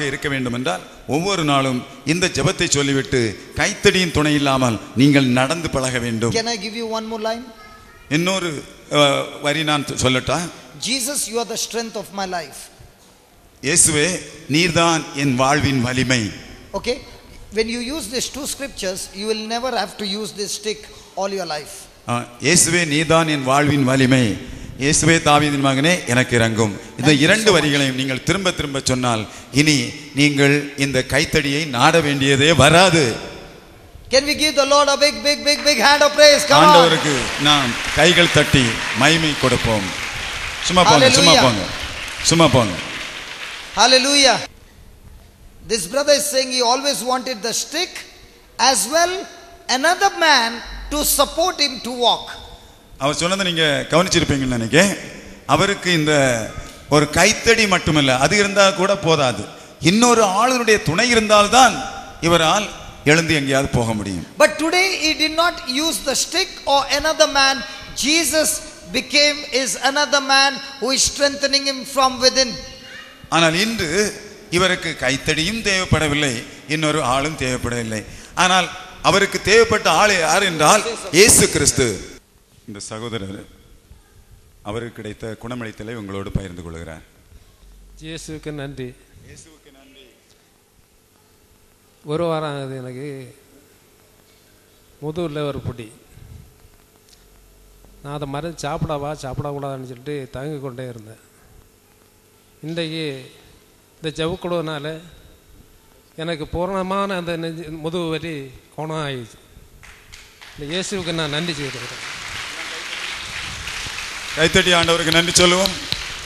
இருக்க வேண்டும் என்றால் ஒவ்வொரு நாளும் இந்த ஜெபத்தை சொல்லிவிட்டு கைத்தடியின் துணை இல்லாமல் நீங்கள் நடந்து பழக வேண்டும் Can I give you one more line? இன்னொரு அஹ், வரி நான் சொல்லட்டா Jesus, you are the strength of my life. இயேசுவே நீர்தான் என் வாழ்வின் வலிமை Okay? When you use these two scriptures, you will never have to use this stick all your life. அஹ், இயேசுவே நீர்தான் என் வாழ்வின் வலிமை இயேசுவே தாவீதின் மகனே எனக்கு இறங்கும் இந்த Thank you இரண்டு so much. வரிகளையும் நீங்கள் திரும்ப திரும்ப சொன்னால் இனி நீங்கள் இந்த கைத்தடியை நாட வேண்டியதே வராது Can we give the Lord a big, big, big, big hand of praise? Come on. ஆண்டவருக்கு நாம் கைகள் தட்டி மகிமை கொடுப்போம் சும்மா போங்க சும்மா Hallelujah. போங்க சும்மா போங்க Hallelujah. This brother is saying he always wanted the stick as well another man to support him to walk. அவர் சொன்னதை நீங்க கவனிச்சிருப்பீங்கன்னு நினைக்கிறேன் அவருக்கு இந்த ஒரு கைத்தடி மட்டுமல்ல அது இருந்தா கூட போதாது இன்னொரு ஆளுடைய துணை இருந்தால்தான் இவரால் எழுந்து எங்கேயாவது போக முடியும் But today he did not use the stick or another man. Jesus became is another man who is strengthening him from within. ஆனால் இன்று இவருக்கு கைத்தடியும் தேவைப்படவில்லை இன்னொரு ஆளும் தேவைப்படவில்லை ஆனால் அவருக்கு தேவைப்பட்ட ஆள் யார் என்றால் இயேசு கிறிஸ்து இந்த சகோதரர் அவருக்கு கிடைத்த குணமளித்தலை உங்களோடு பகிர்ந்து கொள்கிறார் இயேசுவுக்கு நன்றி ஒரு வாரம் ஆகுது எனக்கு முதுகில் ஒரு பொடி நான் அதை மருந்து சாப்பிடவா சாப்பிடக்கூடாதுன்னு சொல்லிட்டு தங்கி கொண்டே இருந்தேன் இன்றைக்கு இந்த ஜவுக்குழுவினால எனக்கு பூரணமான அந்த நெஞ்சு முதுகு வலி குணம் ஆயிடுச்சு இந்த இயேசுவுக்கு நான் நன்றி செய்திருக்கிறேன் கைத்தடி ஆண்டவருக்கு நன்றி சொல்லுவோம்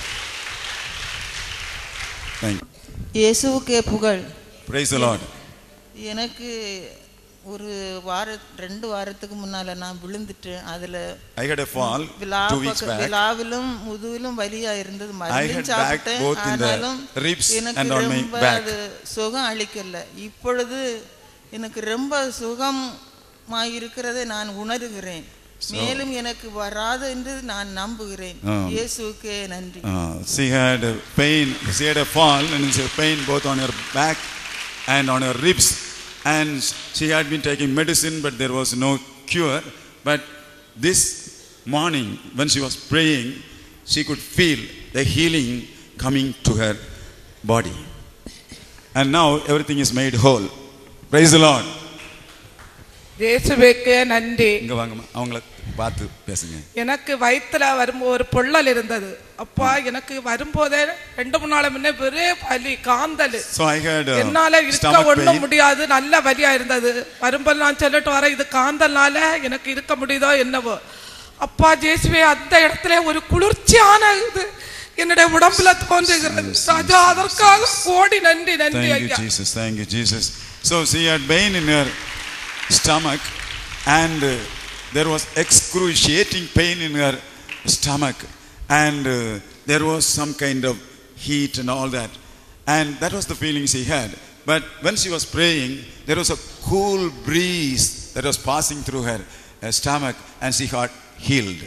தேங்க் இயேசுவுக்கே புகழ் பிரைஸ் லார்ட் எனக்கு ஒரு வார ரெண்டு வாரத்துக்கு முன்னால நான் விழுந்துட்டேன் அதுல ஐ ஹேட் எ ஃபால் விழா டூ வீக்ஸ் பக்க- பேக் விழாவிலும் முதுகிலும் வலியா இருந்தது had மருந்தும் back சாப்பிட்டேன் both in the ஆனாலும் ribs எனக்கு and on my ரொம்ப back. அது சுகம் அளிக்கல இப்பொழுது எனக்கு ரொம்ப சுகமா இருக்கிறதை நான் உணர்கிறேன் மேலும் எனக்கு வராது என்று நான் நம்புகிறேன் ஆ. இயேசுவுக்கே நன்றி Uh, she had a pain, she had a fall and she had pain both on her back and on her ribs. And she had been taking medicine, but there was no cure. But this morning, when she was praying, she could feel the healing coming to her body. And now everything is made whole. Praise the Lord. இயேசுவுக்கு நன்றி இங்க வாங்கம்மா அவங்கள பார்த்து பேசுங்க எனக்கு வயித்துல வரும்போது ஒரு பொள்ளல் இருந்தது அப்பா எனக்கு வரும்போதே ரெண்டு மூணு நாள் முன்னே பெரிய வலி காந்தல் So I had uh, என்னால இருக்க stomach ஒண்ணும் pain. முடியாது நல்ல வலியா இருந்தது வரும்போது நான் சொல்லிட்டு வரேன் இது காந்தல்னால எனக்கு இருக்க முடியுதோ என்னவோ அப்பா ஜேசுவே அந்த இடத்துல ஒரு குளிர்ச்சியான இது என்னுடைய உடம்புல தோன்றுகிறது ராஜா அதற்காக கோடி நன்றி நன்றி Thank you, ஐயா Jesus. Thank you, Jesus. So she had pain in her stomach, and uh, there was excruciating pain in her stomach, and uh, there was some kind of heat and all that. And that was the feeling she had. But when she was praying, there was a cool breeze that was passing through her uh, stomach, and she got healed.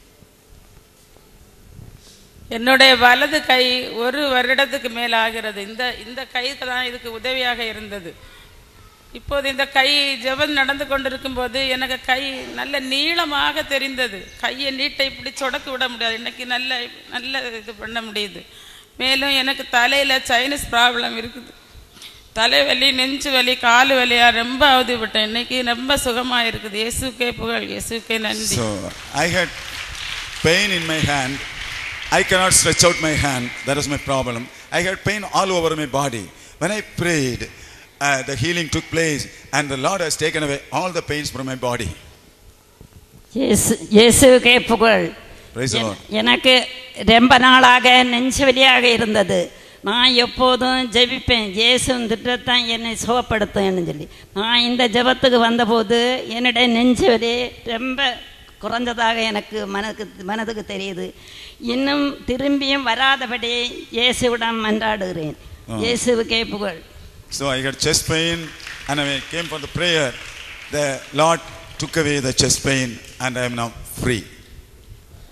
என்னுடைய வலது கை ஒரு வருடத்துக்கு மேல் ஆகிறது இந்த இந்த கைக்கு தான் இதுக்கு உதவியாக இருந்தது இப்போது இந்த கை ஜெபம் நடந்து கொண்டிருக்கும் போது எனக்கு கை நல்ல நீளமாக தெரிந்தது கையை நீட்டை இப்படி சொடக்கு விட முடியாது இன்னைக்கு நல்ல நல்ல இது பண்ண முடியுது மேலும் எனக்கு தலையில் சைனஸ் ப்ராப்ளம் இருக்குது தலைவலி நெஞ்சு வலி காலு வலியா ரொம்ப அவதிப்பட்டேன் இன்னைக்கு ரொம்ப சுகமாக இருக்குது இயேசுக்கே புகழ் இயேசுக்கே நன்றி So I had pain in my hand. I cannot stretch out my hand. That is my problem. I had pain all over my body. When I prayed, uh, the healing took place, and the Lord has taken away all the pains from my body. இயேசு இயேசுவுக்கே புகழ் Praise the என- Lord. எனக்கு ரொம்ப நாளாக நெஞ்சு வலியாக இருந்தது நான் எப்போதும் ஜெபிப்பேன் இயேசு திட்டத்தான் என்னை சுகப்படுத்தும்னு சொல்லி நான் இந்த ஜெபத்துக்கு வந்தபோது என்னுடைய நெஞ்சு வலி ரொம்ப குறைஞ்சதாக எனக்கு மனதுக்கு மனதுக்கு தெரியுது இன்னும் திரும்பியும் வராதபடி இயேசுவிடம் மன்றாடுகிறேன் இயேசுவுக்கே புகழ் So I had chest pain, and when I came for the prayer, the Lord took away the chest pain, and I am now free.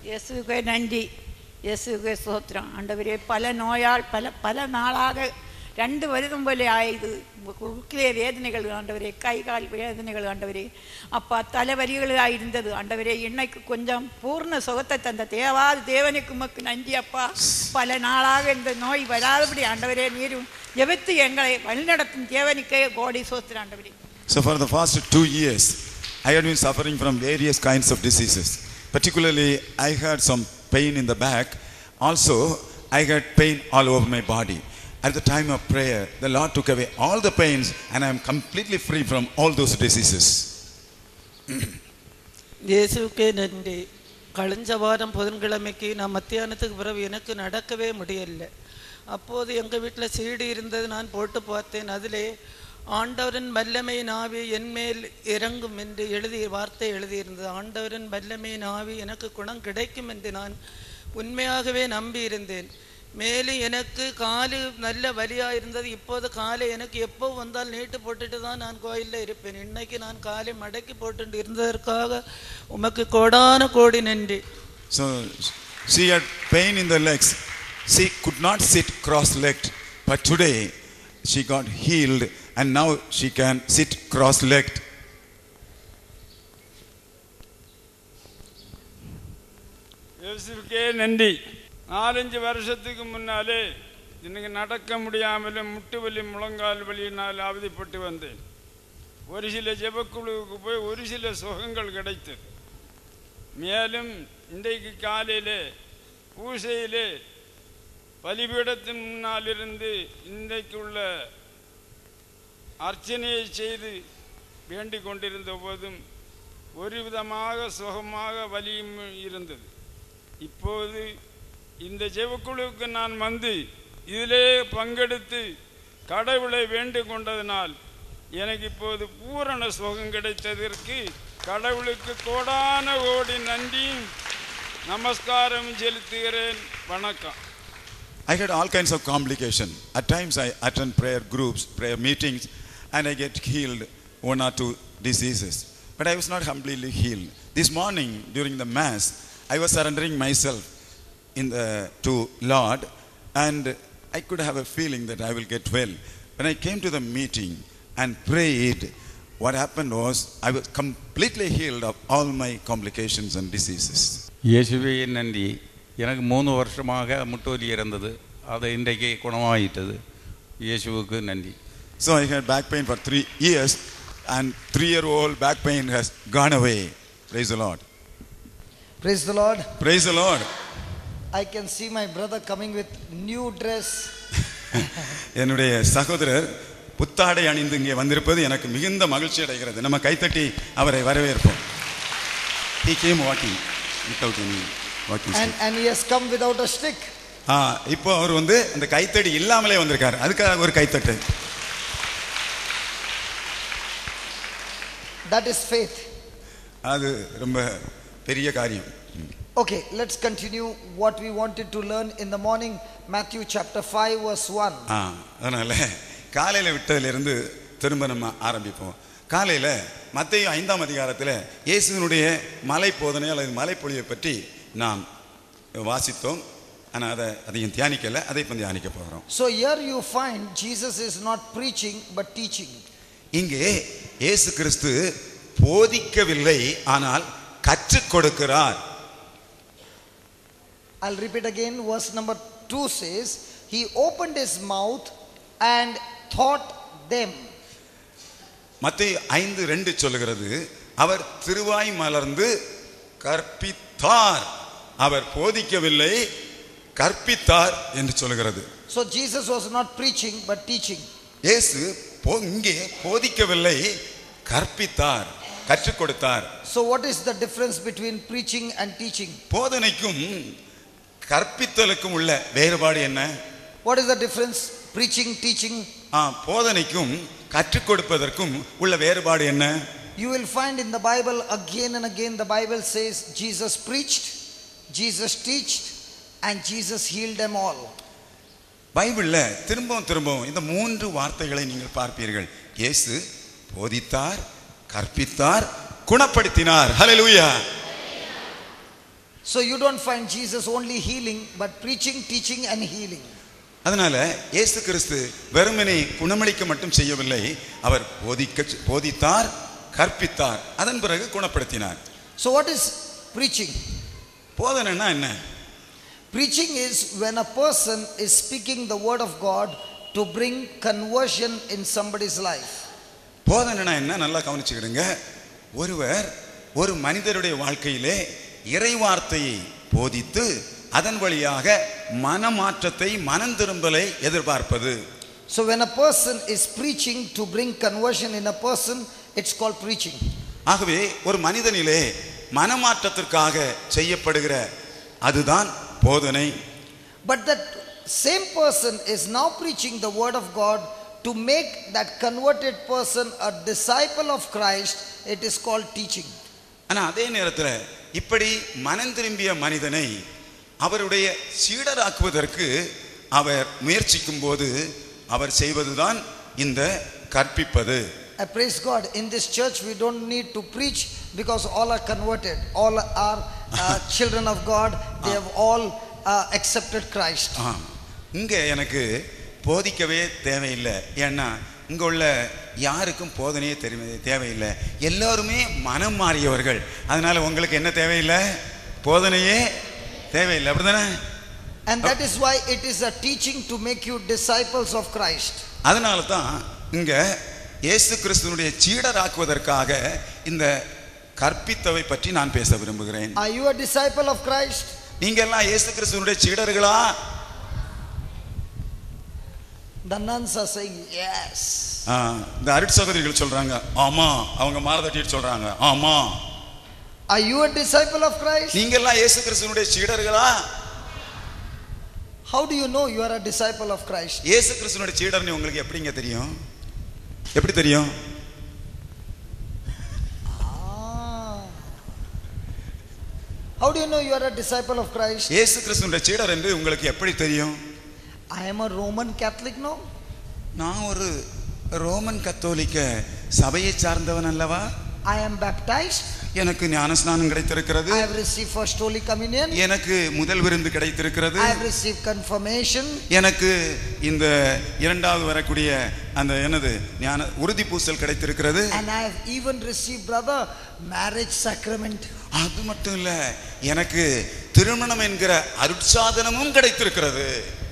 இயேசுவுக்கே நன்றி இயேசுவுக்கே சோத்திரம் ஆண்டவரே பல நோயால் பல பல நாளாக രണ്ട് வருடம் പോലെ ആയത് കുറുക്കിലെ വേദനകൾ ஆண்டவரே கை கால் வேதனைகள் ஆண்டவரே அப்பா தலைவலிகளாக இருந்தது ஆண்டவரே இன்னைக்கு கொஞ்சம் பூர்ண சுகத்தை தந்த தேவாது தேவனுக்கு உமக்கு நன்றி அப்பா பல நாளாக இந்த நோய் வராதபடி ஆண்டவரே நீரும் ஜெபித்து எங்களை வழிநடத்தும் தேவனுக்கே கோடி சோத்திர ஆண்டவரே So for the past two years, I had been suffering from various kinds of diseases. Particularly, I had some pain in the back. Also, I had pain all over my body. At the time of prayer, the Lord took away all the pains and I am completely free from all those diseases. இயேசுக்கே நன்றி கழிஞ்ச வாரம் புதன்கிழமைக்கு நான் மத்தியானத்துக்கு பிறகு எனக்கு நடக்கவே முடியல அப்போது எங்கள் வீட்டில் சீடி இருந்தது நான் போட்டு பார்த்தேன் அதிலே ஆண்டவரின் வல்லமை நாவி என்மேல் இறங்கும் என்று எழுதி வார்த்தை எழுதியிருந்தது ஆண்டவரின் வல்லமை நாவி எனக்கு குணம் கிடைக்கும் என்று நான் உண்மையாகவே நம்பி இருந்தேன் மேலும் எனக்கு காலு நல்ல வலியாக இருந்தது இப்போது காலை எனக்கு எப்போ வந்தால் நீட்டு போட்டுட்டு தான் நான் கோயிலில் இருப்பேன் இன்னைக்கு நான் காலை மடக்கி போட்டு இருந்ததற்காக உமக்கு கோடான கோடி நன்றி So she had pain in the legs. She could not sit cross-legged. But today she got healed and now she can sit cross-legged. இயேசுவுக்கே நன்றி நாலஞ்சு வருஷத்துக்கு முன்னாலே எனக்கு நடக்க முடியாமலும் முட்டு வலி முழங்கால் வலியினால் அவதிப்பட்டு வந்தேன் ஒரு சில ஜெபக்குழுவுக்கு போய் ஒரு சில சுகங்கள் கிடைத்தது மேலும் இன்றைக்கு காலையிலே பூசையிலே பலிபீடத்தின் முன்னால் இருந்து இன்றைக்கு உள்ள அர்ச்சனையை செய்து வேண்டிக் கொண்டிருந்த போதும் ஒரு விதமாக சுகமாக வலியும் இருந்தது இப்போது இந்த ஜெபக்குழுவுக்கு நான் வந்து இதிலே பங்கெடுத்து கடவுளை வேண்டிக் கொண்டதனால் எனக்கு இப்போது பூரண சுகம் கிடைத்ததற்கு கடவுளுக்கு கோடான கோடி நன்றியும் நமஸ்காரம் செலுத்துகிறேன் வணக்கம் I had all kinds of complication. At times I attend prayer groups, prayer meetings, and I get healed one or two diseases. But I was not completely healed. This morning during the mass, I was surrendering myself in the, to Lord, and I could have a feeling that I will get well. When I came to the meeting and prayed, what happened was I was completely healed of all my complications and diseases. இயேசுவே நன்றி எனக்கு மூணு வருஷமாக முட்டோலி இருந்தது அது இன்றைக்கு குணமாயிட்டது இயேசுவுக்கு நன்றி So I had back pain for three years, and three-year-old back pain has gone away. Praise the Lord. Praise the Lord. Praise the Lord. I can see my brother coming with new dress. என்னுடைய சகோதரர் புத்தாடை அணிந்து இங்கே வந்திருப்பது எனக்கு மிகுந்த மகிழ்ச்சி அடைகிறது நம்ம கைத்தட்டி அவரை வரவேற்போம் He came walking without any walking And, stick. and he has come without a stick. ஆ இப்போ அவர் வந்து அந்த கைத்தடி இல்லாமலே வந்திருக்காரு அதுக்காக ஒரு கைத்தட்டு That is faith. அது ரொம்ப பெரிய காரியம் Okay, let's continue what we wanted to learn in the morning. Matthew chapter 5, verse 1. ஆ அதனால காலையில் விட்டதிலிருந்து திரும்ப நம்ம ஆரம்பிப்போம் காலையில் மத்திய ஐந்தாம் அதிகாரத்தில் இயேசுவினுடைய மலை போதனை அல்லது மலைப்பொழிவை பற்றி நாம் வாசித்தோம் ஆனால் அதை அதையும் தியானிக்கலை அதை இப்போ தியானிக்க போகிறோம் So here you find Jesus is not preaching but teaching. இங்கே இயேசு கிறிஸ்து போதிக்கவில்லை ஆனால் கற்றுக் கொடுக்கிறார் I'll repeat again. Verse number 2 says, He opened his mouth and taught them. மத்திய ஐந்து ரெண்டு சொல்லுகிறது அவர் திருவாய் மலர்ந்து கற்பித்தார் அவர் போதிக்கவில்லை கற்பித்தார் என்று சொல்லுகிறது So Jesus was not preaching but teaching. இயேசு போ- இங்கே போதிக்கவில்லை கற்பித்தார் கற்றுக் கொடுத்தார் So what is the difference between preaching and teaching? போதனைக்கும் கற்பித்தலுக்கும் உள்ள வேறுபாடு என்ன What is the difference? Preaching, teaching. ஆ, போதனைக்கும் கற்றுக் கொடுப்பதற்கும் உள்ள வேறுபாடு என்ன You will find in the Bible again and again the Bible says Jesus preached, Jesus teached, and Jesus healed them all. பைபிள்ல திரும்பவும் திரும்பவும் இந்த மூன்று வார்த்தைகளை நீங்கள் பார்ப்பீர்கள் இயேசு போதித்தார் கற்பித்தார் குணப்படுத்தினார் ஹalleluya So you don't find Jesus only healing but preaching, teaching, and healing. அதனால இயேசு கிறிஸ்து வெறுமனே குணமளிக்க மட்டும் செய்யவில்லை அவர் போதிக்க போதித்தார் கற்பித்தார் அதன் பிறகு குணப்படுத்தினார் So, what is preaching? போதனைன்னா என்ன Preaching is when a person is speaking the word of God to bring conversion in somebody's life. போதனைனா என்ன நல்லா கவனிச்சுக்கிடுங்க ஒருவர் ஒரு மனிதருடைய வாழ்க்கையிலே இறை வார்த்தையை போதித்து அதன் வழியாக மனமாற்றத்தை மனம் திரும்பலை எதிர்பார்ப்பது So, when a person is preaching to bring conversion in a person, it's called preaching. ஆகவே ஒரு மனிதனிலே மனமாற்றத்திற்காக செய்யப்படுகிற அதுதான் போதனை But that same person is now preaching the word of God to make that converted person a disciple of Christ. It is called teaching. ஆனா அதே நேரத்தில் இப்படி மனம் திரும்பிய மனிதனை அவருடைய சீடராக்குவதற்கு அவர் முயற்சிக்கும் போது அவர் செய்வதுதான் இந்த கற்பிப்பது I praise God. In this church, we don't need to preach because all are converted. All are uh, children of God. They have all uh, accepted Christ. ஆ இங்க எனக்கு போதிக்கவே தேவையில்லை ஏன்னா இங்க உள்ள யாருக்கும் போதனையே தெரியும் தேவையில்லை எல்லாருமே மனம் மாறியவர்கள் அதனால உங்களுக்கு என்ன தேவையில்லை போதனையே தேவையில்லை அப்படிதானே And that is why it is a teaching to make you disciples of Christ. அதனால தான் இங்க இயேசு கிறிஸ்துவனுடைய சீடராக்குவதற்காக இந்த கற்பித்தவை பற்றி நான் பேச விரும்புகிறேன் Are you a disciple of Christ? நீங்க எல்லாம் இயேசு கிறிஸ்துவனுடைய சீடர்களா The nuns are saying yes. ஆ, இந்த அருட் சகோதரிகள் சொல்றாங்க ஆமா அவங்க மாலை தட்டிட்டு சொல்றாங்க ஆமா Are you a disciple of Christ? நீங்க எல்லாம் இயேசு கிறிஸ்துவனுடைய சீடர்களா How do you know you are a disciple of Christ? இயேசு கிறிஸ்துவனுடைய சீடர்னு உங்களுக்கு எப்படிங்க தெரியும் எப்படி தெரியும் Ah. How do you know you are a disciple of Christ? இயேசு கிறிஸ்துவனுடைய சீடர் என்று உங்களுக்கு எப்படி தெரியும் I am a Roman Catholic, no? நான் ஒரு ரோமன் கத்தோலிக்க சபையை சார்ந்தவன் அல்லவா I am baptized. எனக்கு ஞானஸ்நானம் கிடைத்திருக்கிறது I have received First Holy Communion. எனக்கு முதல் விருந்து கிடைத்திருக்கிறது I have received confirmation. எனக்கு இந்த இரண்டாவது வரக்கூடிய அந்த என்னது ஞான உறுதி பூசல் கிடைத்திருக்கிறது And I have even received, brother, marriage sacrament. அது மட்டும் இல்ல எனக்கு திருமணம் என்கிற அருட்சாதனமும் கிடைத்திருக்கிறது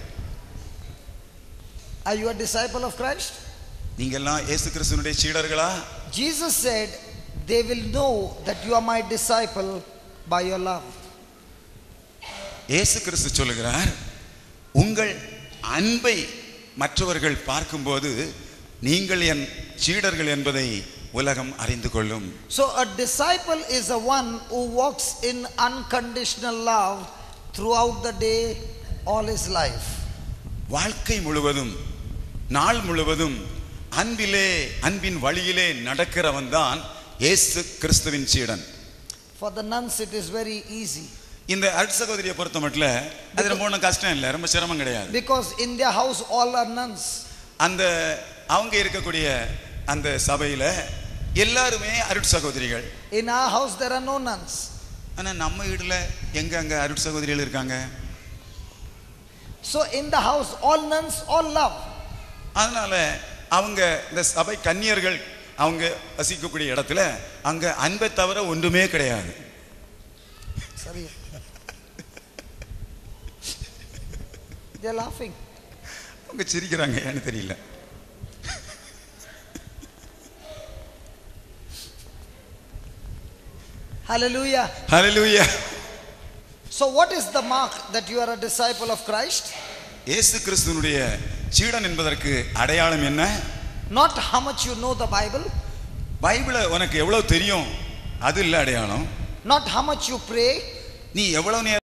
Are you a disciple of Christ? நீங்க எல்லாம் இயேசு கிறிஸ்துவனுடைய சீடர்களா Jesus said, They will know that you are my disciple by your love. இயேசு கிறிஸ்து சொல்லுகிறார் உங்கள் அன்பை மற்றவர்கள் பார்க்கும்போது நீங்கள் என் சீடர்கள் என்பதை உலகம் அறிந்து கொள்ளும் So, a disciple is a one who walks in unconditional love throughout the day, all his life. வாழ்க்கை முழுவதும் நாள் முழுவதும் அன்பிலே அன்பின் வழியிலே நடக்கிறவன் தான் இயேசு கிறிஸ்துவின் சீடன் For the nuns, it is very easy இந்த அருட்சகோதரியை பொறுத்த மட்டும் அது ரொம்ப ஒன்றும் கஷ்டம் இல்லை ரொம்ப சிரமம் கிடையாது because in their house, all are nuns. அந்த அவங்க இருக்கக்கூடிய அந்த சபையில எல்லாருமே அருட் சகோதரிகள் In our house, there are no nuns. ஆனா நம்ம வீடுல எங்க அங்க அருட் சகோதரிகள் இருக்காங்க So, in the house, all nuns, all love. அதனால அவங்க இந்த சபை கன்னியர்கள் அவங்க வசிக்கக்கூடிய இடத்துல அங்க அன்பை தவிர ஒன்றுமே கிடையாது Sorry. They're laughing. அவங்க சிரிக்கிறாங்க ஏன்னு தெரியல Hallelujah. Hallelujah So, what is the mark that you are a disciple of Christ? இயேசு கிறிஸ்துவனுடைய சீடன் என்பதற்கு அடையாளம் என்ன Not how much you know the Bible, பைபிளை உனக்கு எவ்வளவு தெரியும் அது இல்ல அடையாளம் not how much you pray, நீ எவ்வளவு நேரம்